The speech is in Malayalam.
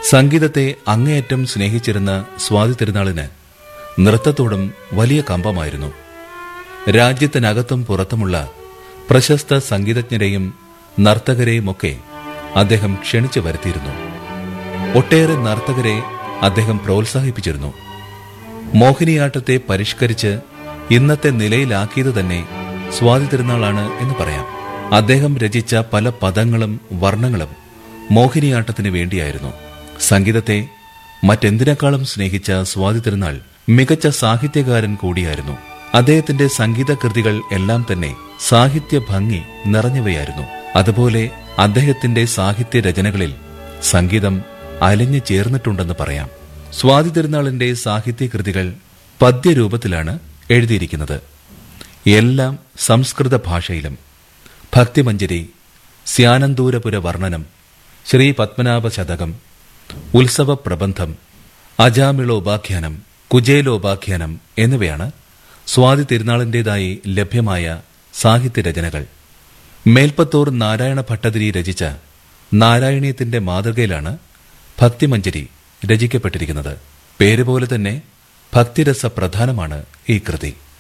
സംഗീതത്തെ അങ്ങേയറ്റം സ്നേഹിച്ചിരുന്ന സ്വാതി തിരുനാളിന് നൃത്തത്തോടും വലിയ കമ്പമായിരുന്നു രാജ്യത്തിനകത്തും പുറത്തുമുള്ള പ്രശസ്ത സംഗീതജ്ഞരെയും നർത്തകരെയുമൊക്കെ അദ്ദേഹം ക്ഷണിച്ചു വരുത്തിയിരുന്നു ഒട്ടേറെ നർത്തകരെ അദ്ദേഹം പ്രോത്സാഹിപ്പിച്ചിരുന്നു മോഹിനിയാട്ടത്തെ പരിഷ്കരിച്ച് ഇന്നത്തെ നിലയിലാക്കിയത് തന്നെ സ്വാതി തിരുനാളാണ് എന്ന് പറയാം അദ്ദേഹം രചിച്ച പല പദങ്ങളും വർണ്ണങ്ങളും മോഹിനിയാട്ടത്തിന് വേണ്ടിയായിരുന്നു സംഗീതത്തെ മറ്റെന്തിനേക്കാളും സ്നേഹിച്ച സ്വാതി തിരുനാൾ മികച്ച സാഹിത്യകാരൻ കൂടിയായിരുന്നു അദ്ദേഹത്തിന്റെ സംഗീത കൃതികൾ എല്ലാം തന്നെ സാഹിത്യ ഭംഗി നിറഞ്ഞവയായിരുന്നു അതുപോലെ അദ്ദേഹത്തിന്റെ സാഹിത്യ രചനകളിൽ സംഗീതം അലിഞ്ഞു ചേർന്നിട്ടുണ്ടെന്ന് പറയാം സ്വാതി തിരുനാളിന്റെ സാഹിത്യകൃതികൾ പദ്യരൂപത്തിലാണ് എഴുതിയിരിക്കുന്നത് എല്ലാം സംസ്കൃത ഭാഷയിലും ഭക്തിമഞ്ജരി സ്യാനന്തൂരപുര വർണ്ണനം ശ്രീ പത്മനാഭ ശതകം ഉത്സവ പ്രബന്ധം അജാമിളോപാഖ്യാനം കുജേലോപാഖ്യാനം എന്നിവയാണ് സ്വാതി തിരുനാളിന്റേതായി ലഭ്യമായ സാഹിത്യരചനകൾ മേൽപ്പത്തൂർ നാരായണ ഭട്ടതിരി രചിച്ച നാരായണീയത്തിന്റെ മാതൃകയിലാണ് ഭക്തിമഞ്ജരി രചിക്കപ്പെട്ടിരിക്കുന്നത് പേരുപോലെ തന്നെ ഭക്തിരസ പ്രധാനമാണ് ഈ കൃതി